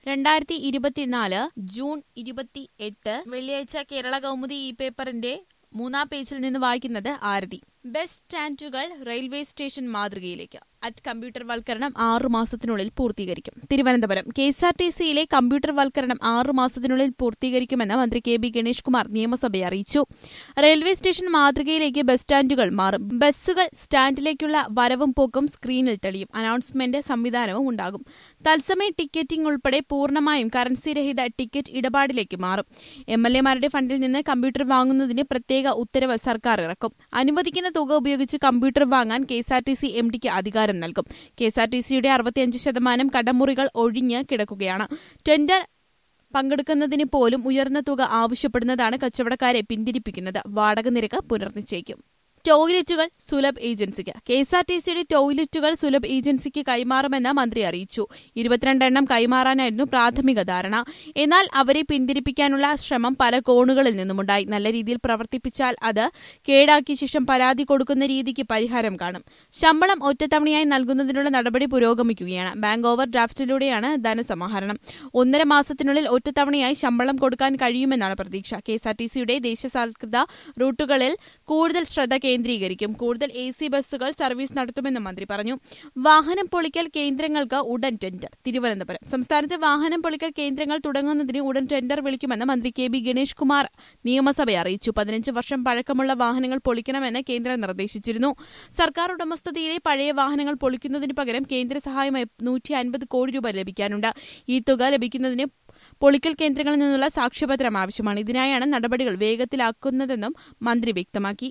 രണ്ടായിരത്തി ഇരുപത്തിനാല് ജൂൺ ഇരുപത്തി എട്ട് വെള്ളിയാഴ്ച കേരള കൗമുദി ഈ പേപ്പറിന്റെ മൂന്നാം പേജിൽ നിന്ന് വായിക്കുന്നത് ആരതി ബസ് സ്റ്റാൻഡുകൾ റെയിൽവേ സ്റ്റേഷൻ മാതൃകയിലേക്ക് അറ്റ് കമ്പ്യൂട്ടർ വൽക്കരണം ആറു മാസത്തിനുള്ളിൽ പൂർത്തീകരിക്കും Thiruvananthapuram K S R T സിയിലെ കമ്പ്യൂട്ടർ വൽക്കരണം ആറു മാസത്തിനുള്ളിൽ പൂർത്തീകരിക്കുമെന്ന് മന്ത്രി കെ ബി ഗണേഷ് കുമാർ നിയമസഭയെ അറിയിച്ചു റെയിൽവേ സ്റ്റേഷൻ മാതൃകയിലേക്ക് ബസ് സ്റ്റാൻഡുകൾ മാറും ബസ്സുകൾ സ്റ്റാൻഡിലേക്കുള്ള വരവും പോക്കും സ്ക്രീനിൽ തെളിയും അനൗൺസ്മെന്റ് സംവിധാനവും ഉണ്ടാകും തത്സമയ ടിക്കറ്റിംഗ് ഉൾപ്പെടെ പൂർണ്ണമായും കറൻസി രഹിത ടിക്കറ്റ് ഇടപാടിലേക്ക് മാറും എം എൽ എമാരുടെ ഫണ്ടിൽ നിന്ന് കമ്പ്യൂട്ടർ വാങ്ങുന്നതിന് പ്രത്യേക ഉത്തരവ് സർക്കാർ ഇറക്കും അനുവദിക്കുന്ന തുക ഉപയോഗിച്ച് കമ്പ്യൂട്ടർ വാങ്ങാൻ K S R T C M ഡിക്ക് അധികാരം നൽകും കെ എസ് ആർ ടി സിയുടെ അറുപത്തിയഞ്ച് ശതമാനം കടമുറികൾ ഒഴിഞ്ഞ് കിടക്കുകയാണ് ടെൻഡർ പങ്കെടുക്കുന്നതിന് പോലും ഉയർന്ന തുക ആവശ്യപ്പെടുന്നതാണ് കച്ചവടക്കാരെ പിന്തിരിപ്പിക്കുന്നത് വാടക നിരക്ക് പുനർനിശ്ചയിക്കും ടോയ്ലറ്റുകൾ സുലഭ് ഏജൻസിക്ക് കെ എസ് ആർ ടി സിയുടെ ടോയ്ലറ്റുകൾ സുലഭ് ഏജൻസിക്ക് കൈമാറുമെന്ന് മന്ത്രി അറിയിച്ചു ഇരുപത്തിരണ്ടെണ്ണം കൈമാറാനായിരുന്നു പ്രാഥമിക ധാരണ എന്നാൽ അവരെ പിന്തിരിപ്പിക്കാനുള്ള ശ്രമം പല കോണുകളിൽ നിന്നുമുണ്ടായി നല്ല രീതിയിൽ പ്രവർത്തിപ്പിച്ചാൽ അത് കേടാക്കിയ ശേഷം പരാതി കൊടുക്കുന്ന രീതിക്ക് പരിഹാരം കാണും ശമ്പളം ഒറ്റത്തവണയായി നൽകുന്നതിനുള്ള നടപടി പുരോഗമിക്കുകയാണ് ബാങ്ക് ഓവർ ഡ്രാഫ്റ്റിലൂടെയാണ് ധനസമാഹരണം ഒന്നര മാസത്തിനുള്ളിൽ ഒറ്റത്തവണയായി ശമ്പളം കൊടുക്കാൻ കഴിയുമെന്നാണ് പ്രതീക്ഷ കെ എസ് ആർ ടി സിയുടെ ദേശസാൽകൃത റൂട്ടുകളിൽ കൂടുതൽ ശ്രദ്ധ കേന്ദ്രീകരിക്കും കൂടുതൽ എ സി ബസ്സുകൾ സർവീസ് നടത്തുമെന്ന് മന്ത്രി പറഞ്ഞു വാഹനം പൊളിക്കൽ കേന്ദ്രങ്ങൾക്ക് ഉടൻ ടെൻഡർ തിരുവനന്തപുരം സംസ്ഥാനത്ത് വാഹനം പൊളിക്കൽ കേന്ദ്രങ്ങൾ തുടങ്ങുന്നതിന് ഉടൻ ടെൻഡർ വിളിക്കുമെന്ന് മന്ത്രി കെ ബി ഗണേഷ് കുമാർ നിയമസഭയെ അറിയിച്ചു പതിനഞ്ച് വർഷം പഴക്കമുള്ള വാഹനങ്ങൾ പൊളിക്കണമെന്ന് കേന്ദ്രം നിർദ്ദേശിച്ചിരുന്നു സർക്കാർ ഉടമസ്ഥതയിലെ പഴയ വാഹനങ്ങൾ പൊളിക്കുന്നതിന് പകരം കേന്ദ്ര സഹായമായി നൂറ്റി അൻപത് കോടി രൂപ ലഭിക്കാനുണ്ട് ഈ തുക ലഭിക്കുന്നതിന് പൊളിക്കൽ കേന്ദ്രങ്ങളിൽ നിന്നുള്ള സാക്ഷ്യപത്രം ആവശ്യമാണ് ഇതിനായാണ് നടപടികൾ വേഗത്തിലാക്കുന്നതെന്നും മന്ത്രി വ്യക്തമാക്കി